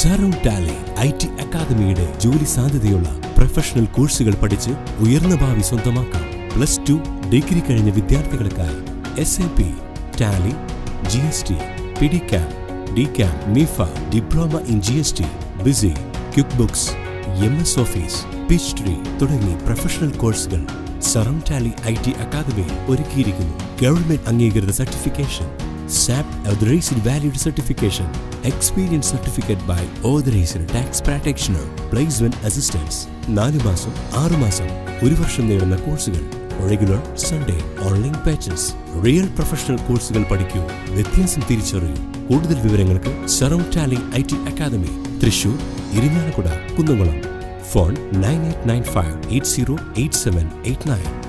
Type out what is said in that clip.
surround tally I T അക്കാദമിയുടെ ജോലി സാധ്യതയുള്ള പ്രൊഫഷണൽ കോഴ്സുകൾ പഠിച്ച് ഉയർന്ന ഭാവി സ്വന്തമാക്കാം പ്ലസ് ടു ഡിഗ്രി കഴിഞ്ഞ വിദ്യാർത്ഥികൾക്കായി S A P tally G S T പിഡിക്യാം ഡിക്യാം മിഫ diploma in G S T ബിസി QuickBooks M S office Peachtree തുടങ്ങി പ്രൊഫഷണൽ കോഴ്സുകൾ സറൗണ്ട് ടാലി ഐ ടി അക്കാദമിയിൽ ഒരുക്കിയിരിക്കുന്നു ഗവൺമെന്റ് അംഗീകൃത certification SAP Authorized Valued Certification, Experience Certificate by Authorized Tax Practitioner, Placement Assistance, നാല് മാസം ആറ് മാസം ഒരു വർഷം നേടുന്ന കോഴ്സുകൾ regular Sunday online batches real professional കോഴ്സുകൾ പഠിക്കൂ വ്യത്യാസം തിരിച്ചറിയൂ കൂടുതൽ വിവരങ്ങൾക്ക് surround tally I T academy Thrissur Irinjalakuda Kunnamkulam phone nine eight nine five eight zero eight seven eight nine